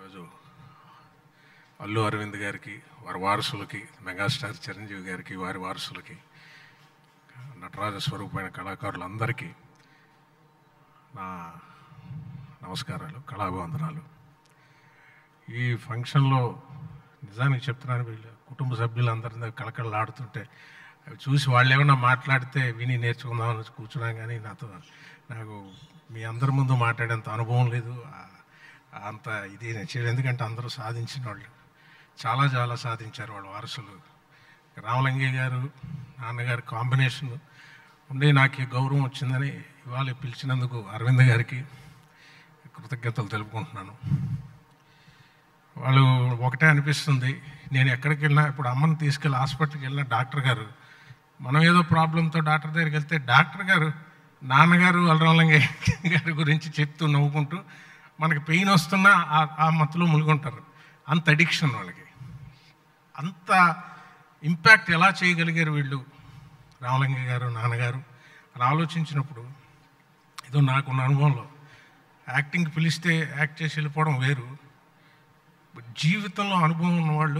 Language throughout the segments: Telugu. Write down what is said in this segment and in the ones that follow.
ఈరోజు అల్లు అరవింద్ గారికి వారి వారసులకి మెగాస్టార్ చిరంజీవి గారికి వారి వారసులకి నటరాజ స్వరూపమైన కళాకారులందరికీ నా నమస్కారాలు కళాభివందనాలు ఈ ఫంక్షన్లో నిజానికి చెప్తున్నాను వీళ్ళు కుటుంబ సభ్యులందరి కళకళలాడుతుంటే అవి చూసి వాళ్ళు ఏమన్నా మాట్లాడితే విని నేర్చుకుందామని కూర్చున్నాం కానీ నాతో నాకు మీ అందరి ముందు మాట్లాడేంత అనుభవం లేదు ఆ- అంత ఇది నేను చేయలేదు ఎందుకంటే అందరూ సాధించిన వాళ్ళు చాలా చాలా సాధించారు వాళ్ళ వారసులు రామలింగయ్య గారు నాన్నగారి కాంబినేషన్ ఉండే నాకు ఈ గౌరవం వచ్చిందని ఇవాళ పిలిచినందుకు అరవింద్ గారికి కృతజ్ఞతలు తెలుపుకుంటున్నాను వాళ్ళు ఒకటే అనిపిస్తుంది నేను ఎక్కడికి వెళ్ళినా ఇప్పుడు అమ్మని తీసుకెళ్ళి హాస్పిటల్కి వెళ్ళిన డాక్టర్ గారు మనం ఏదో ప్రాబ్లంతో డాక్టర్ దగ్గరికి వెళ్తే డాక్టర్ గారు నాన్నగారు అలరాలంగయ్య గారి గురించి చెప్తూ నవ్వుకుంటూ మనకి పెయిన్ వస్తున్నా ఆ- ఆ మత్తులో ములుగుంటారు అంత అడిక్షన్ వాళ్ళకి అంత ఇంపాక్ట్ ఎలా చేయగలిగారు వీళ్ళు రామలింగయ్య గారు నాన్నగారు అని ఆలోచించినప్పుడు ఏదో నాకున్న అనుభవంలో యాక్టింగ్ పిలిస్తే యాక్ట్ చేసి వెళ్ళిపోవడం వేరు బట్ జీవితంలో అనుభవం ఉన్నవాళ్ళు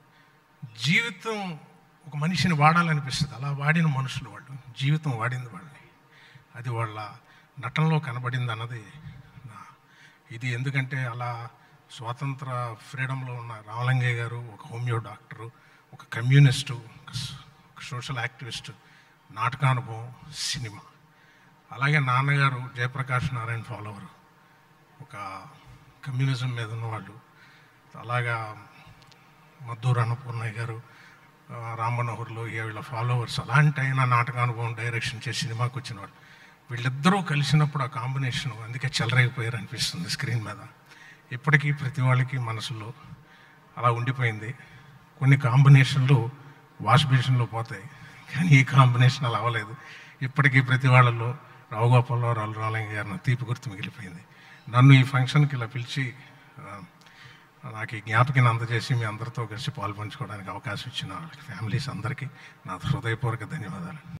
జీవితం ఒక మనిషిని వాడాలనిపిస్తుంది అలా వాడిన మనుషులు వాళ్ళు జీవితం వాడింది వాళ్ళని అది వాళ్ళ నటనలో కనబడింది అన్నది నా ఇది ఎందుకంటే అలా స్వాతంత్ర ఫ్రీడంలో ఉన్న రామలింగయ్య గారు ఒక హోమియో డాక్టరు ఒక కమ్యూనిస్టు ఒక స- ఒక సోషల్ యాక్టివిస్టు నాటకానుభవం సినిమా అలాగే నాన్నగారు జయప్రకాష్ నారాయణ ఫాలోవరు ఒక కమ్యూనిజం మీద ఉన్నవాళ్ళు అలాగా మద్దూరు అన్నపూర్ణయ్య గారు ఆ, రామ్ మనోహర్లు ఇక వీళ్ళ ఫాలోవర్స్ అలాంటి అయినా నాటకానుభవం డైరెక్షన్ చేసి సినిమాకి వచ్చిన వాళ్ళు వీళ్ళిద్దరూ కలిసినప్పుడు ఆ కాంబినేషన్ అందుకే చెలరైపోయారు అనిపిస్తుంది స్క్రీన్ మీద ఇప్పటికీ ప్రతి వాళ్ళకి మనసులో అలా ఉండిపోయింది కొన్ని కాంబినేషన్లు వాష్ బేషన్లో పోతాయి కానీ ఈ కాంబినేషన్ అలా అవ్వలేదు ఇప్పటికీ ప్రతి వాళ్ళలో రావు గోపాలరావు రావు రామలింగ గారిని తీపి గుర్తు మిగిలిపోయింది నన్ను ఈ ఫంక్షన్కి ఇలా పిలిచి ఆ, నాకు ఈ జ్ఞాపకం అందజేసి మీ అందరితో కలిసి పాల్పంచుకోవడానికి అవకాశం ఇచ్చిన వాళ్ళకి ఫ్యామిలీస్ అందరికీ నా హృదయపూర్వక ధన్యవాదాలు